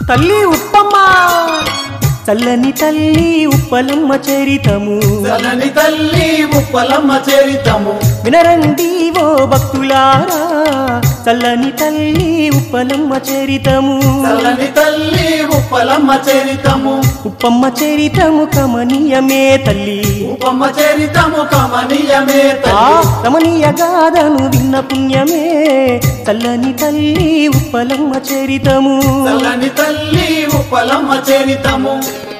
తల్లి ఉప్పమ్మ చల్లని తల్లి ఉప్పలమ్మ చరితము చలని తల్లి ఉప్పలమ్మ చరితము వినరండి ఓ భక్తులారా చల్లని తల్లి ఉప్పలమ్మ చరితము చలని తల్లి ఉప్పలమ్మ చరితము ఉప్పమ్మ చరితము కమనీయమే తల్లి ఉపమ్మ చరితము కమనీయమే ఆ తల్లి రమణీయ గాథను విన్న పుణ్యమే చల్లని తల్లి ఉప్పలమ్మ చరితము చల్లని తల్లి ఉప్పలమ్మ చరితము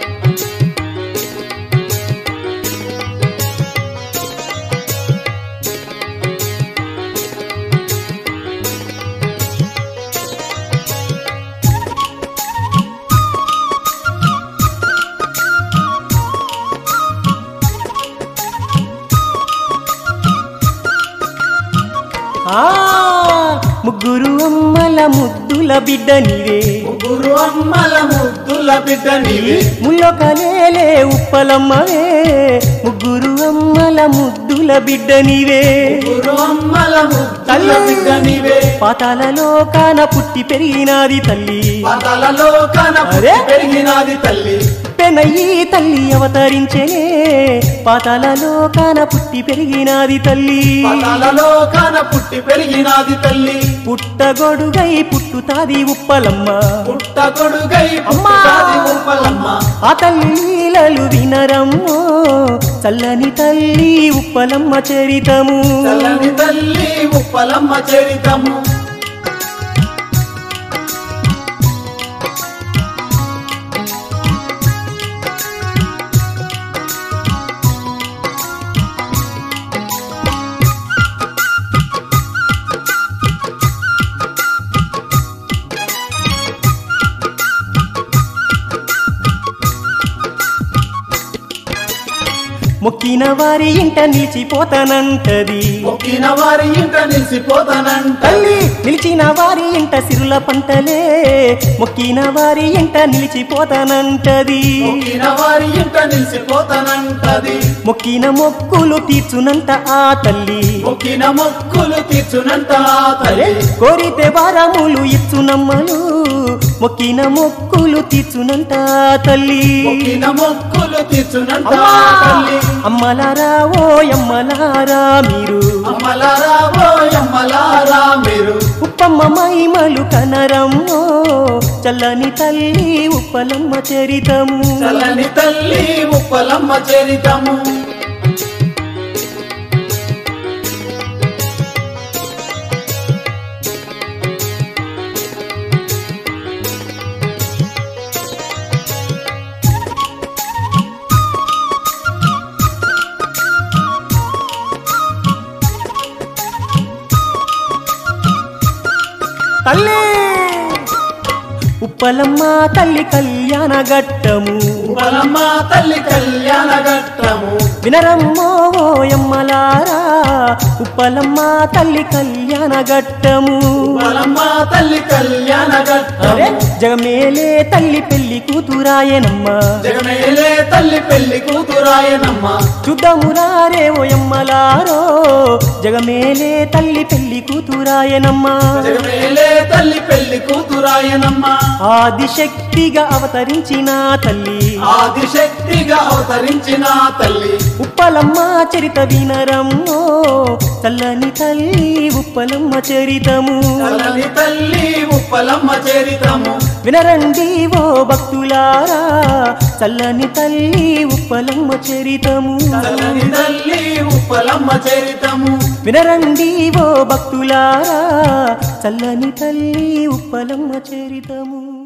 ఆ ముగ్గురు అమ్మల ముద్దుల బిడ్డ నీవే ముగ్గురు అమ్మల ముద్దుల బిడ్డ నీవే ముల్లొకలేలే ఉప్పలమ్మవే ముగ్గురు అమ్మల ముద్దుల బిడ్డ నీవే ముగ్గురు అమ్మల ముద్దుల బిడ్డ నీవే పాతాలలో కాన పుట్టి పెరిగినాది తల్లి పాతాలలో కన అరే? పెరిగినాది తల్లి పెనయ్యి తల్లి అవతరించెనే పాతాలలో కాన పుట్టి పెరిగినాది తల్లి పాతాలలో కన పుట్టి పెరిగినాది తల్లి పుట్టగొడుగై పుట్టుతాది ఉప్పలమ్మ పుట్ట కొడుగై అమ్మా! పుట్టుతాది ఉప్పలమ్మ ఆ తల్లి లీలలు వినరమ్మో చల్లని తల్లి ఉప్పలమ్మ చరితము చల్లని తల్లి ఉప్పలమ్మ చరితము మొక్కిన వారి ఇంట నిలిచిపోతానంటది మొక్కిన వారి ఇంట నిలిచిపోతానంట తల్లి నిలిచిన వారి ఇంట సిరుల పంటలే మొక్కిన వారి ఇంట నిలిచిపోతానంటది మొక్కిన వారి ఇంట నిలిచిపోతానంటది మొక్కిన మొక్కులు తీర్చునంట ఆ తల్లి మొక్కిన మొక్కులు తీర్చునంట ఆ అరే తల్లి కోరితే వారములు ఇచ్చునమ్మలు మొక్కిన మొక్కులు తీర్చునంట ఆ తల్లి మొక్కిన మొక్కులు తీర్చునంట అమ్మా! ఆ తల్లి అమ్మలారా ఓ అమ్మలారా మీరు అమ్మలారా ఓ అమ్మలారా మీరు ఉప్పమ్మ మహిమలు కనరమ్మో చల్లని తల్లి ఉప్పలమ్మ చరితము చల్లని తల్లి ఉప్పలమ్మ చరితము తల్లి ఉప్పలమ్మ తల్లి కళ్యాణ ఘట్టము ఉప్పలమ్మ తల్లి కళ్యాణ ఘట్టము వినరమ్మో ఓయమ్మలారా ఉప్పలమ్మ తల్లి కళ్యాణ ఘట్టము ఉప్పలమ్మ తల్లి కళ్యాణ అరే ఘట్టము జగమేలే తల్లి పెళ్లి కూతురాయనమ్మ జగమేలే తల్లి పెళ్లి కూతురాయనమ్మ చూద్దామురారే ఓయమ్మలారో జగమేలే తల్లి పెళ్లి కూతురాయనమ్మ జగమేలే తల్లి పెళ్లి కూతురాయనమ్మ ఆదిశక్తిగా అవతరించిన తల్లి ఆదిశక్తిగా అవతరించిన తల్లి ఉప్పలమ్మ చరిత వినరమ్మో చల్లని తల్లి ఉప్పలమ్మ చరితము చల్లని తల్లి ఉప్పలమ్మ చరితము వినరండి ఓ భక్తులారా చల్లని తల్లి ఉప్పలమ్మ చరితము చల్లని తల్లి ఉప్పలమ్మ చరితము వినరండి ఓ భక్తులారా చల్లని తల్లి ఉప్పలమ్మ చరితము